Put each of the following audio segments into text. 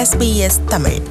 SBS Tamil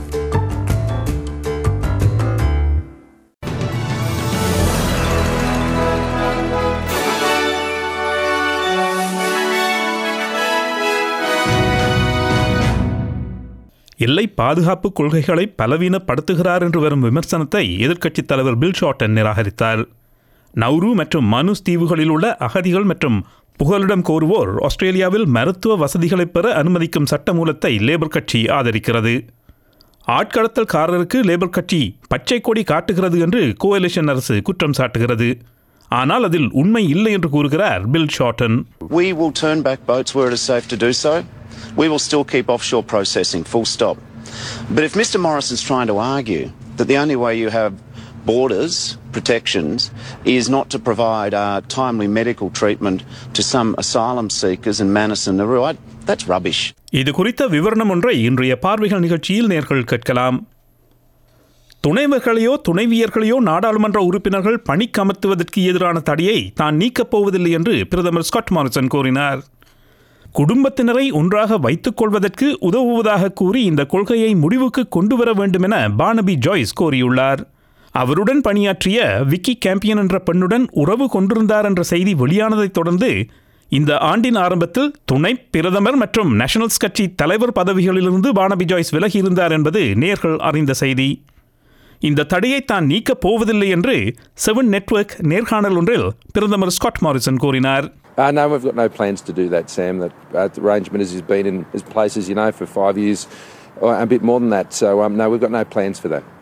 எல்லை பாதுகாப்பு கொள்கைகளை பலவீனப்படுத்துகிறார் என்று வரும் விமர்சனத்தை எதிர்க்கட்சித் தலைவர் பில் ஷார்டன் நிராகரித்தார் நௌரு மற்றும் மனுஸ் தீவுகளில் உள்ள அகதிகள் மற்றும் புகலிடம் கோருவோர் ஆஸ்திரேலியாவில் மருத்துவ வசதிகளை பெற அனுமதிக்கும் சட்டமூலத்தை லேபர் கட்சி ஆதரிக்கிறது ஆட்கடத்தல்காரருக்கு லேபர் கட்சி பச்சை கொடி காட்டுகிறது என்று கோயலிஷன் அரசு குற்றம் சாட்டுகிறது ஆனால் அதில் உண்மை இல்லை என்று கூறுகிறார் Bill Shorten We will turn back boats where it is safe to do so. We will still keep offshore processing, full stop. But if Mr Morrison's trying to argue that the only way you have borders protections is not to provide uh, timely medical treatment to some asylum seekers in Manus and Nauru, I- that's rubbish. இது குறித்த விவரணம் ஒன்றை இன்றைய பார்வைகள் நிகழ்ச்சியில் நேர்கள் கேட்கலாம் துணைவர்களையோ துணைவியர்களையோ நாடாளுமன்ற உறுப்பினர்கள் பணிக்கமர்த்துவதற்கு எதிரான தடையை தான் நீக்கப் போவதில்லை என்று பிரதமர் ஸ்காட் மாரிசன் கூறினார் குடும்பத்தினரை ஒன்றாக வைத்துக் கொள்வதற்கு உதவுவதாக கூறி இந்த கொள்கையை முடிவுக்கு கொண்டு வர வேண்டும் என பானபி ஜாய்ஸ் கோரியுள்ளார் அவருடன் பணியாற்றிய விக்கி கேம்பியன் என்ற பெண்ணுடன் உறவு கொண்டிருந்தார் என்ற செய்தி வெளியானதைத் தொடர்ந்து இந்த ஆண்டின் ஆரம்பத்தில் துணை பிரதமர் மற்றும் நேஷனல்ஸ் கட்சி தலைவர் பதவிகளிலிருந்து பானபி ஜாய்ஸ் விலகியிருந்தார் என்பது நேர்கள் அறிந்த செய்தி இந்த தடையை தான் நீக்கப் போவதில்லை என்று செவன் நெட்வொர்க் நேர்காணல் ஒன்றில் பிரதமர் ஸ்காட் மாரிசன் கூறினார் Uh, no, we've got no plans to do that, Sam. That uh, the arrangement has been in its place, as you know, for five years, or a bit more than that. So, um, no, we've got no plans for that.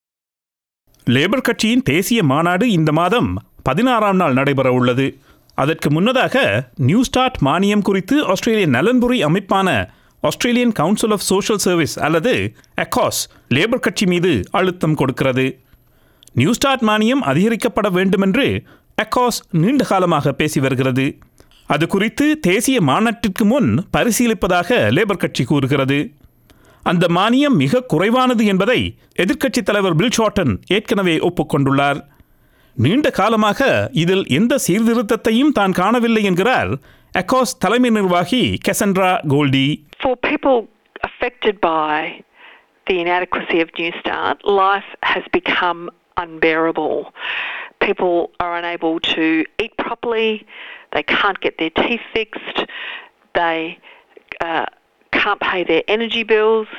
Labor கட்சியின் தேசிய மாநாடு இந்த மாதம் பதினாறாம் நாள் நடைபெற உள்ளது அதற்கு முன்னதாக நியூ ஸ்டார்ட் மானியம் குறித்து ஆஸ்திரேலிய நலன்புரி அமைப்பான Australian council of social service அல்லது அக்காஸ் லேபர் கட்சி மீது அழுத்தம் கொடுக்கிறது நியூ ஸ்டார்ட் மானியம் அதிகரிக்கப்பட வேண்டுமென்று அக்காஸ் நீண்ட காலமாக பேசி வருகிறது அது குறித்து தேசிய மாநாட்டிற்கு முன் பரிசீலிப்பதாக லேபர் கட்சி கூறுகிறது அந்த மானியம் மிக குறைவானது என்பதை எதிர்க்கட்சித் தலைவர் பில் ஷார்டன் ஏற்கனவே ஒப்புக்கொண்டுள்ளார் நீண்ட காலமாக இதில் எந்த சீர்திருத்தத்தையும் தான் காணவில்லை என்கிறார் அக்காஸ் தலைமை நிர்வாகி Cassandra Goldie For people affected by the inadequacy of New Start, life has become unbearable. People are unable to eat properly, they can't get their teeth fixed, they uh, can't pay their energy bills,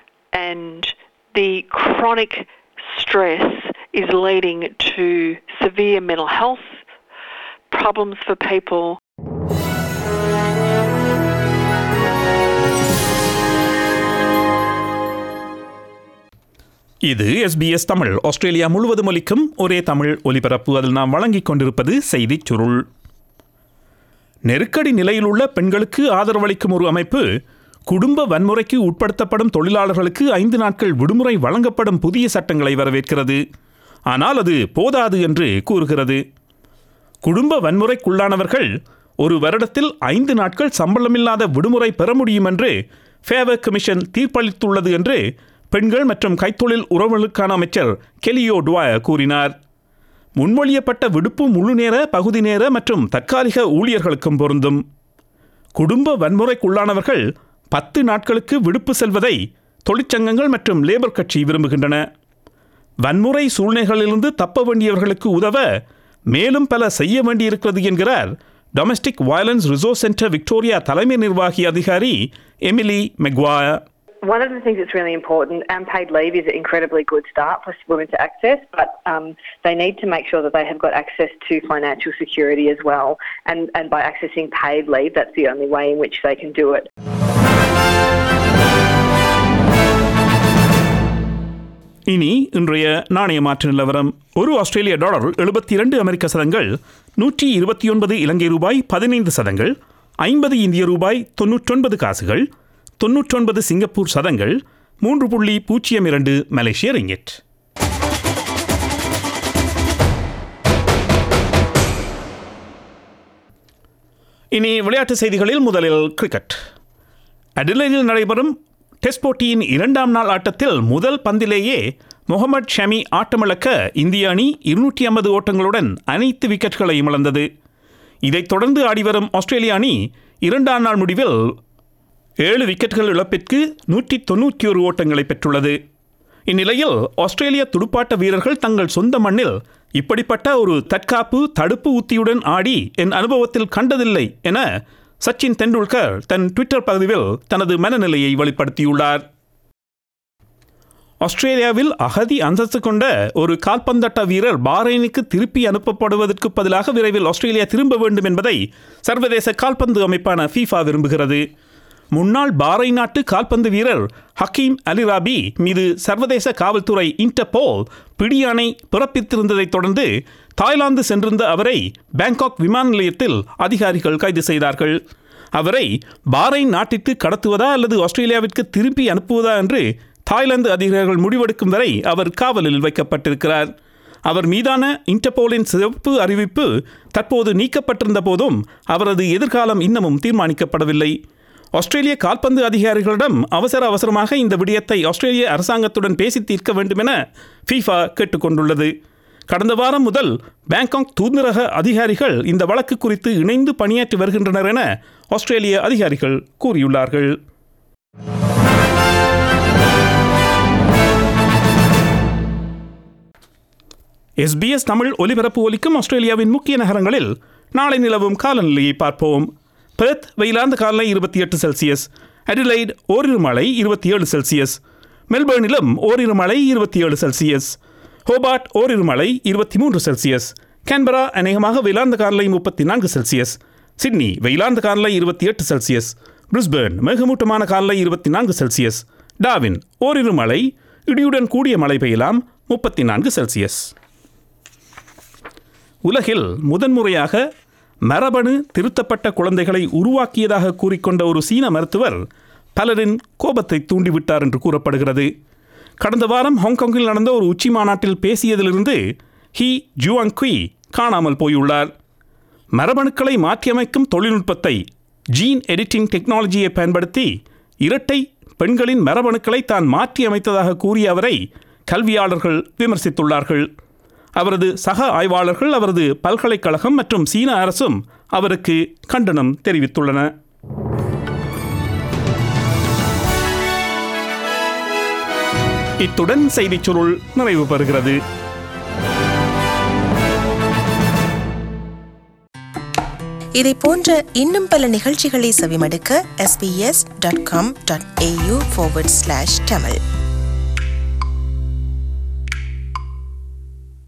and the chronic stress is leading to severe mental health problems for people. இது SBS Tamil Australia முழுவதும் ஒலிக்கும் ஒரே தமிழ் ஒலிபரப்பு அதில் நாம் வழங்கிக் கொண்டிருப்பது செய்திச் சுருள் நெருக்கடி நிலையில் உள்ள பெண்களுக்கு ஆதரவளிக்கும் ஒரு அமைப்பு குடும்ப வன்முறைக்கு உட்படுத்தப்படும் தொழிலாளர்களுக்கு ஐந்து நாட்கள் விடுமுறை வழங்கப்படும் புதிய சட்டங்களை வரவேற்கிறது ஆனால் அது போதாது என்று கூறுகிறது குடும்ப வன்முறைக்குள்ளானவர்கள் ஒரு வருடத்தில் ஐந்து நாட்கள் சம்பளமில்லாத விடுமுறை பெற முடியும் என்று ஃபேவர் கமிஷன் தீர்ப்பளித்துள்ளது என்று பெண்கள் மற்றும் கைத்தொழில் உறவுகளுக்கான அமைச்சர் கெலியோ டுவாய கூறினார் முன்மொழியப்பட்ட விடுப்பு முழுநேர பகுதி நேர மற்றும் தற்காலிக ஊழியர்களுக்கும் பொருந்தும் குடும்ப வன்முறைக்குள்ளானவர்கள் பத்து நாட்களுக்கு விடுப்பு செல்வதை தொழிற்சங்கங்கள் மற்றும் லேபர் கட்சி விரும்புகின்றன வன்முறை சூழ்நிலைகளிலிருந்து தப்ப வேண்டியவர்களுக்கு உதவ மேலும் பல செய்ய வேண்டியிருக்கிறது என்கிறார் domestic violence resource centre Victoria தலைமை நிர்வாகி அதிகாரி Emily Maguire One of the things that's really important, unpaid leave is an incredibly good start for women to access, but um, they need to make sure that they have got access to financial security as well. And, and by accessing paid leave, that's the only way in which they can do it. இனி இன்றைய நாணய மாற்று நிலவரம் ஒரு ஆஸ்திரேலிய dollar எழுபத்தி இரண்டு அமெரிக்க சதங்கள் நூற்றி இருபத்தி ஒன்பது இலங்கை ரூபாய் பதினைந்து சதங்கள் ஐம்பது இந்திய ரூபாய் தொன்னூற்றொன்பது காசுகள் தொன்னூற்றொன்பது சிங்கப்பூர் சதங்கள் மூன்று புள்ளி பூஜ்ஜியம் இரண்டு மலேசிய ரிங்கெட் இனி விளையாட்டு செய்திகளில் முதலில் கிரிக்கெட் அடிலைடில் நடைபெறும் டெஸ்ட் போட்டியின் இரண்டாம் நாள் ஆட்டத்தில் முதல் பந்திலேயே முகமது ஷமி ஆட்டமிழக்க இந்திய அணி இருநூற்றி ஐம்பது ஓட்டங்களுடன் அனைத்து விக்கெட்டுகளையும் இழந்தது இதைத் தொடர்ந்து ஆடிவரும் ஆஸ்திரேலிய அணி இரண்டாம் நாள் முடிவில் ஏழு விக்கெட்டுகள் இழப்பிற்கு நூற்றி தொண்ணூற்றி ஒரு ஓட்டங்களை பெற்றுள்ளது இந்நிலையில் ஆஸ்திரேலிய துடுப்பாட்ட வீரர்கள் தங்கள் சொந்த மண்ணில் இப்படிப்பட்ட ஒரு தற்காப்பு தடுப்பு உத்தியுடன் ஆடி என் அனுபவத்தில் கண்டதில்லை என சச்சின் தெண்டுல்கர் தன் ட்விட்டர் பதிவில் தனது மனநிலையை வெளிப்படுத்தியுள்ளார் ஆஸ்திரேலியாவில் அகதி அந்தஸ்து கொண்ட ஒரு கால்பந்தாட்ட வீரர் பாரைனுக்கு திருப்பி அனுப்பப்படுவதற்கு பதிலாக விரைவில் ஆஸ்திரேலியா திரும்ப வேண்டும் என்பதை சர்வதேச கால்பந்து அமைப்பான ஃபீஃபா விரும்புகிறது முன்னாள் பாரை நாட்டு கால்பந்து வீரர் ஹக்கீம் அலிராபி மீது சர்வதேச காவல்துறை இன்டர்போல் பிடியாணை பிறப்பித்திருந்ததைத் தொடர்ந்து தாய்லாந்து சென்றிருந்த அவரை பேங்காக் விமான நிலையத்தில் அதிகாரிகள் கைது செய்தார்கள் அவரை பாரைன் நாட்டிற்கு கடத்துவதா அல்லது ஆஸ்திரேலியாவிற்கு திருப்பி அனுப்புவதா என்று தாய்லாந்து அதிகாரிகள் முடிவெடுக்கும் வரை அவர் காவலில் வைக்கப்பட்டிருக்கிறார் அவர் மீதான இன்டர்போலின் சிறப்பு அறிவிப்பு தற்போது நீக்கப்பட்டிருந்த போதும் அவரது எதிர்காலம் இன்னமும் தீர்மானிக்கப்படவில்லை ஆஸ்திரேலிய கால்பந்து அதிகாரிகளிடம் அவசர அவசரமாக இந்த விடயத்தை ஆஸ்திரேலிய அரசாங்கத்துடன் பேசி தீர்க்க வேண்டும் என ஃபீஃபா கேட்டுக்கொண்டுள்ளது கடந்த வாரம் முதல் பேங்காக் தூதரக அதிகாரிகள் இந்த வழக்கு குறித்து இணைந்து பணியாற்றி வருகின்றனர் என ஆஸ்திரேலிய அதிகாரிகள் கூறியுள்ளார்கள் எஸ்பிஎஸ் தமிழ் ஒலிபரப்பு ஒலிக்கும் ஆஸ்திரேலியாவின் முக்கிய நகரங்களில் நாளை நிலவும் காலநிலையை பார்ப்போம் பெர்த் வெயிலாந்த காலநிலை இருபத்தி எட்டு செல்சியஸ் அடிலைட் ஓரிரு மழை இருபத்தி ஏழு செல்சியஸ் மெல்பர்னிலும் ஓரிரு மழை இருபத்தி ஏழு செல்சியஸ் ஹோபார்ட் ஓரிரு மழை இருபத்தி மூன்று செல்சியஸ் கேன்பரா அநேகமாக வெயிலாந்த காலநிலை முப்பத்தி நான்கு செல்சியஸ் சிட்னி வெயிலாந்த காலநிலை இருபத்தி எட்டு செல்சியஸ் பிரிஸ்பேர்ன் மேகமூட்டமான காலநிலை இருபத்தி நான்கு செல்சியஸ் டாவின் ஓரிரு மழை இடியுடன் கூடிய மழை பெய்யலாம் முப்பத்தி நான்கு செல்சியஸ் உலகில் முதன்முறையாக மரபணு திருத்தப்பட்ட குழந்தைகளை உருவாக்கியதாக கூறிக்கொண்ட ஒரு சீன மருத்துவர் பலரின் கோபத்தை தூண்டிவிட்டார் என்று கூறப்படுகிறது கடந்த வாரம் ஹாங்காங்கில் நடந்த ஒரு உச்சி மாநாட்டில் பேசியதிலிருந்து ஹி ஜுவாங்குய் காணாமல் போயுள்ளார் மரபணுக்களை மாற்றியமைக்கும் தொழில்நுட்பத்தை ஜீன் எடிட்டிங் டெக்னாலஜியை பயன்படுத்தி இரட்டை பெண்களின் மரபணுக்களை தான் மாற்றியமைத்ததாக கூறிய அவரை கல்வியாளர்கள் விமர்சித்துள்ளார்கள் அவரது சக ஆய்வாளர்கள் அவரது பல்கலைக்கழகம் மற்றும் சீன அரசும் அவருக்கு கண்டனம் தெரிவித்துள்ளன இத்துடன் செய்திச் சுருள் நிறைவு பெறுகிறது இதை போன்ற இன்னும் பல நிகழ்ச்சிகளை செவிமடுக்க sbs.com.au forward slash tamil